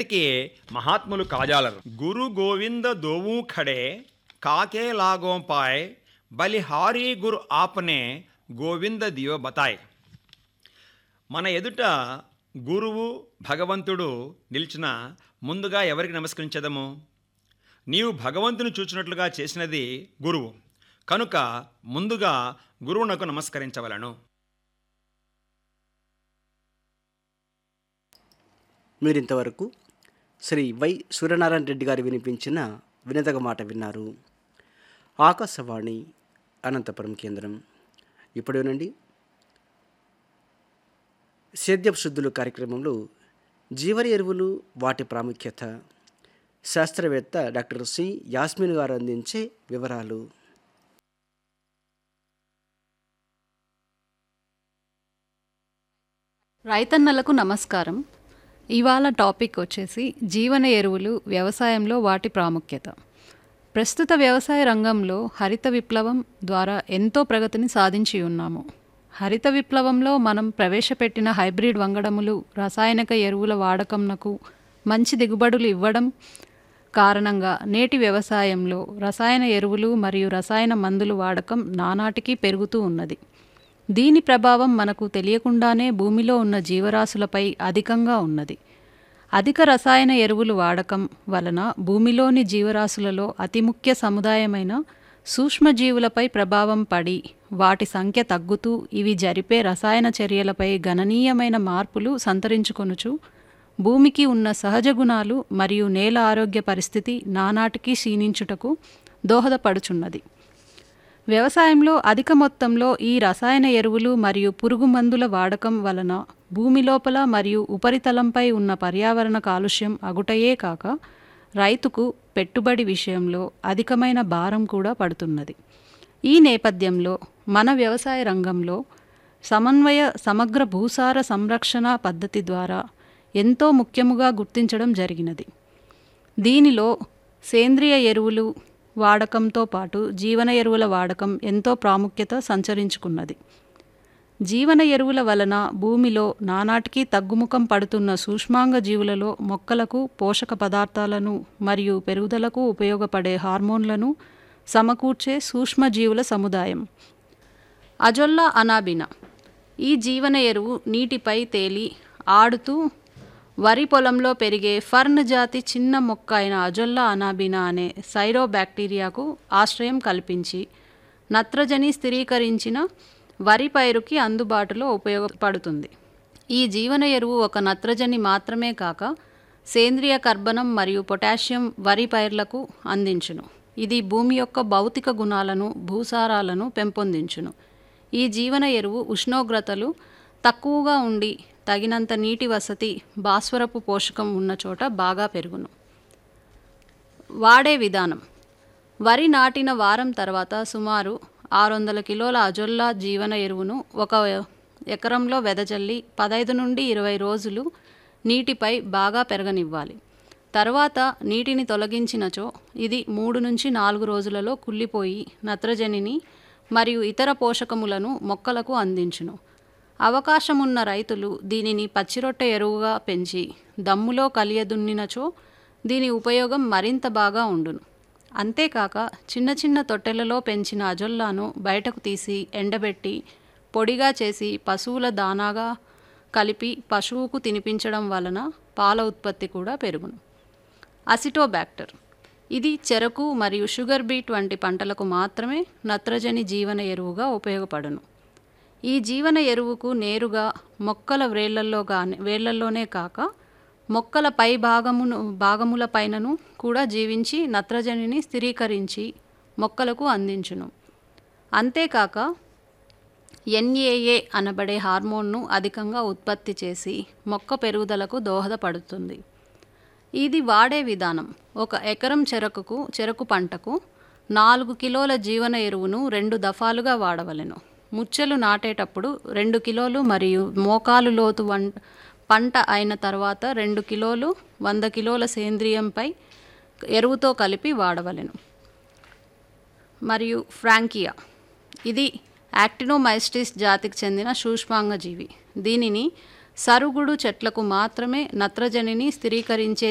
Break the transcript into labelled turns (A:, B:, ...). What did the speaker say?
A: ఎన్నటికీ మహాత్ములు కాజాలరు గురు గోవింద దోవు ఖడే కాకే లాగోం పాయ్ బలిహారీ గురు ఆపనే గోవింద దియో బతాయ్ మన ఎదుట గురువు భగవంతుడు నిలిచిన ముందుగా ఎవరికి నమస్కరించదము నీవు భగవంతుని చూచినట్లుగా చేసినది గురువు కనుక ముందుగా గురువునకు నమస్కరించవలను
B: మీరింతవరకు శ్రీ వై సూర్యనారాయణ రెడ్డి గారు వినిపించిన వినతగ మాట విన్నారు ఆకాశవాణి అనంతపురం కేంద్రం ఇప్పుడు వినండి సేద్యపు శుద్ధులు కార్యక్రమంలో జీవన ఎరువులు వాటి ప్రాముఖ్యత శాస్త్రవేత్త డాక్టర్ సి యాస్మిన్ గారు అందించే వివరాలు
C: రైతన్నలకు నమస్కారం ఇవాళ టాపిక్ వచ్చేసి జీవన ఎరువులు వ్యవసాయంలో వాటి ప్రాముఖ్యత ప్రస్తుత వ్యవసాయ రంగంలో హరిత విప్లవం ద్వారా ఎంతో ప్రగతిని సాధించి ఉన్నాము హరిత విప్లవంలో మనం ప్రవేశపెట్టిన హైబ్రిడ్ వంగడములు రసాయనిక ఎరువుల వాడకంనకు మంచి దిగుబడులు ఇవ్వడం కారణంగా నేటి వ్యవసాయంలో రసాయన ఎరువులు మరియు రసాయన మందులు వాడకం నానాటికి పెరుగుతూ ఉన్నది దీని ప్రభావం మనకు తెలియకుండానే భూమిలో ఉన్న జీవరాశులపై అధికంగా ఉన్నది అధిక రసాయన ఎరువులు వాడకం వలన భూమిలోని జీవరాశులలో అతి ముఖ్య సముదాయమైన సూక్ష్మజీవులపై ప్రభావం పడి వాటి సంఖ్య తగ్గుతూ ఇవి జరిపే రసాయన చర్యలపై గణనీయమైన మార్పులు సంతరించుకొనుచు భూమికి ఉన్న సహజ గుణాలు మరియు నేల ఆరోగ్య పరిస్థితి నానాటికి క్షీణించుటకు దోహదపడుచున్నది వ్యవసాయంలో అధిక మొత్తంలో ఈ రసాయన ఎరువులు మరియు పురుగు మందుల వాడకం వలన భూమి లోపల మరియు ఉపరితలంపై ఉన్న పర్యావరణ కాలుష్యం అగుటయే కాక రైతుకు పెట్టుబడి విషయంలో అధికమైన భారం కూడా పడుతున్నది ఈ నేపథ్యంలో మన వ్యవసాయ రంగంలో సమన్వయ సమగ్ర భూసార సంరక్షణ పద్ధతి ద్వారా ఎంతో ముఖ్యముగా గుర్తించడం జరిగినది దీనిలో సేంద్రియ ఎరువులు వాడకంతో పాటు జీవన ఎరువుల వాడకం ఎంతో ప్రాముఖ్యత సంచరించుకున్నది జీవన ఎరువుల వలన భూమిలో నానాటికి తగ్గుముఖం పడుతున్న సూక్ష్మాంగ జీవులలో మొక్కలకు పోషక పదార్థాలను మరియు పెరుగుదలకు ఉపయోగపడే హార్మోన్లను సమకూర్చే సూక్ష్మజీవుల సముదాయం అజొల్లా అనాబినా ఈ జీవన ఎరువు నీటిపై తేలి ఆడుతూ వరి పొలంలో పెరిగే ఫర్న్ జాతి చిన్న మొక్క అయిన అజొల్లా అనాబినా అనే సైరో బ్యాక్టీరియాకు ఆశ్రయం కల్పించి నత్రజని స్థిరీకరించిన వరి పైరుకి అందుబాటులో ఉపయోగపడుతుంది ఈ జీవన ఎరువు ఒక నత్రజని మాత్రమే కాక సేంద్రియ కర్బనం మరియు పొటాషియం వరి పైర్లకు అందించును ఇది భూమి యొక్క భౌతిక గుణాలను భూసారాలను పెంపొందించును ఈ జీవన ఎరువు ఉష్ణోగ్రతలు తక్కువగా ఉండి తగినంత నీటి వసతి భాస్వరపు పోషకం ఉన్న చోట బాగా పెరుగును వాడే విధానం వరి నాటిన వారం తర్వాత సుమారు ఆరు వందల కిలోల అజొల్లా జీవన ఎరువును ఒక ఎకరంలో వెదజల్లి పదహైదు నుండి ఇరవై రోజులు నీటిపై బాగా పెరగనివ్వాలి తర్వాత నీటిని తొలగించినచో ఇది మూడు నుంచి నాలుగు రోజులలో కుళ్ళిపోయి నత్రజనిని మరియు ఇతర పోషకములను మొక్కలకు అందించును అవకాశమున్న రైతులు దీనిని పచ్చిరొట్టె ఎరువుగా పెంచి దమ్ములో కలియదున్నినచో దీని ఉపయోగం మరింత బాగా ఉండును అంతేకాక చిన్న చిన్న తొట్టెలలో పెంచిన అజొల్లాను బయటకు తీసి ఎండబెట్టి పొడిగా చేసి పశువుల దానాగా కలిపి పశువుకు తినిపించడం వలన పాల ఉత్పత్తి కూడా పెరుగును అసిటోబ్యాక్టర్ ఇది చెరకు మరియు షుగర్ బీట్ వంటి పంటలకు మాత్రమే నత్రజని జీవన ఎరువుగా ఉపయోగపడును ఈ జీవన ఎరువుకు నేరుగా మొక్కల వేళ్లల్లో కానీ వేళ్లల్లోనే కాక మొక్కల పై భాగమును భాగముల పైనను కూడా జీవించి నత్రజనిని స్థిరీకరించి మొక్కలకు అందించును అంతేకాక ఎన్ఏఏ అనబడే హార్మోన్ను అధికంగా ఉత్పత్తి చేసి మొక్క పెరుగుదలకు దోహదపడుతుంది ఇది వాడే విధానం ఒక ఎకరం చెరకుకు చెరకు పంటకు నాలుగు కిలోల జీవన ఎరువును రెండు దఫాలుగా వాడవలెను ముచ్చెలు నాటేటప్పుడు రెండు కిలోలు మరియు మోకాలు లోతు వం పంట అయిన తర్వాత రెండు కిలోలు వంద కిలోల సేంద్రియంపై ఎరువుతో కలిపి వాడవలెను మరియు ఫ్రాంకియా ఇది యాక్టినోమైస్టిస్ జాతికి చెందిన సూక్ష్మాంగజీవి దీనిని సరుగుడు చెట్లకు మాత్రమే నత్రజనిని స్థిరీకరించే